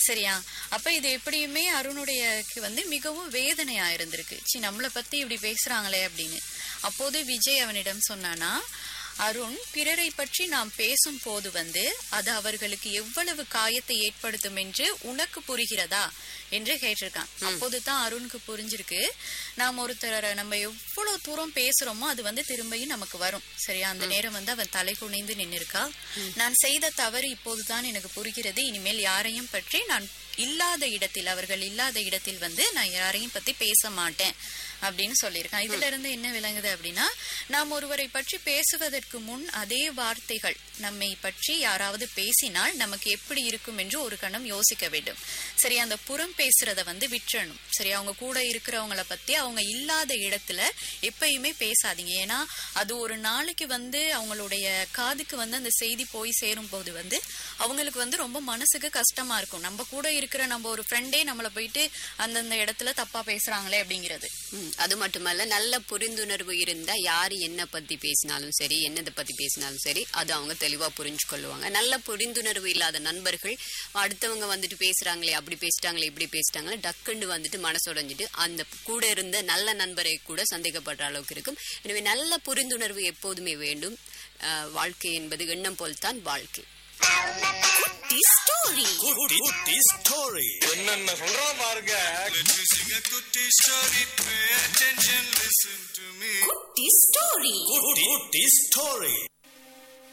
சரியா அப்ப இது எப்படியுமே அருணுடைய வந்து மிகவும் வேதனையா இருந்திருக்கு சி நம்மள பத்தி இப்படி பேசுறாங்களே அப்படின்னு அப்போது விஜய் அவனிடம் சொன்னானா அருண் பிறரை பற்றி நாம் பேசும் போது வந்து அது அவர்களுக்கு எவ்வளவு காயத்தை ஏற்படுத்தும் என்று உனக்கு புரிகிறதா என்று கேட்டிருக்கான் அப்போதுதான் அருணுக்கு புரிஞ்சிருக்கு நாம் ஒருத்தரை நம்ம எவ்வளவு தூரம் பேசுறோமோ அது வந்து திரும்பியும் நமக்கு வரும் சரியா அந்த நேரம் வந்து அவன் தலை குனிந்து நின்னிருக்கா நான் செய்த தவறு இப்போதுதான் எனக்கு புரிகிறது இனிமேல் யாரையும் பற்றி நான் இல்லாத இடத்தில் அவர்கள் இல்லாத இடத்தில் வந்து நான் யாரையும் பத்தி பேச மாட்டேன் அப்படின்னு சொல்லியிருக்கான் இதுல இருந்து என்ன விளங்குது அப்படின்னா நாம் ஒருவரை பற்றி பேசுவதற்கு முன் அதே வார்த்தைகள் நம்மை பற்றி யாராவது பேசினால் நமக்கு எப்படி இருக்கும் என்று ஒரு கணம் யோசிக்க வேண்டும் சரி அந்த புறம் பேசுறத வந்து விட்டுறணும் சரி அவங்க கூட இருக்கிறவங்கள பத்தி அவங்க இல்லாத இடத்துல எப்பயுமே பேசாதீங்க ஏன்னா அது ஒரு நாளைக்கு வந்து அவங்களுடைய காதுக்கு வந்து அந்த செய்தி போய் சேரும் போது வந்து அவங்களுக்கு வந்து ரொம்ப மனசுக்கு கஷ்டமா இருக்கும் நம்ம கூட இருக்கிற நம்ம ஒரு ஃப்ரெண்டே நம்மள போயிட்டு அந்தந்த இடத்துல தப்பா பேசுறாங்களே அப்படிங்கிறது ம், அது மட்டுமல்ல நல்ல புரிந்துணர்வு இருந்தா யாரு என்ன பத்தி பேசினாலும் சரி என்னதை பத்தி பேசினாலும் சரி அது அவங்க தெளிவா புரிஞ்சு கொள்ளுவாங்க நல்ல புரிந்துணர்வு இல்லாத நண்பர்கள் அடுத்தவங்க வந்துட்டு பேசுறாங்களே அப்படி பேசிட்டாங்களே இப்படி பேசிட்டாங்களே டக்குன்னு வந்துட்டு மனசுடைஞ்சிட்டு அந்த கூட இருந்த நல்ல நண்பரை கூட சந்தேகப்படுற அளவுக்கு இருக்கும் எனவே நல்ல புரிந்துணர்வு எப்போதுமே வேண்டும் அஹ், வாழ்க்கை என்பது எண்ணம் போல்தான் வாழ்க்கை குட்டி குட்டி ஸ்டோரி என்னென்ன சொல்றான் பாருங்க Let me sing a goody story. Pay attention, listen to me. குட்டி ஸ்டோரி Goody, goody story.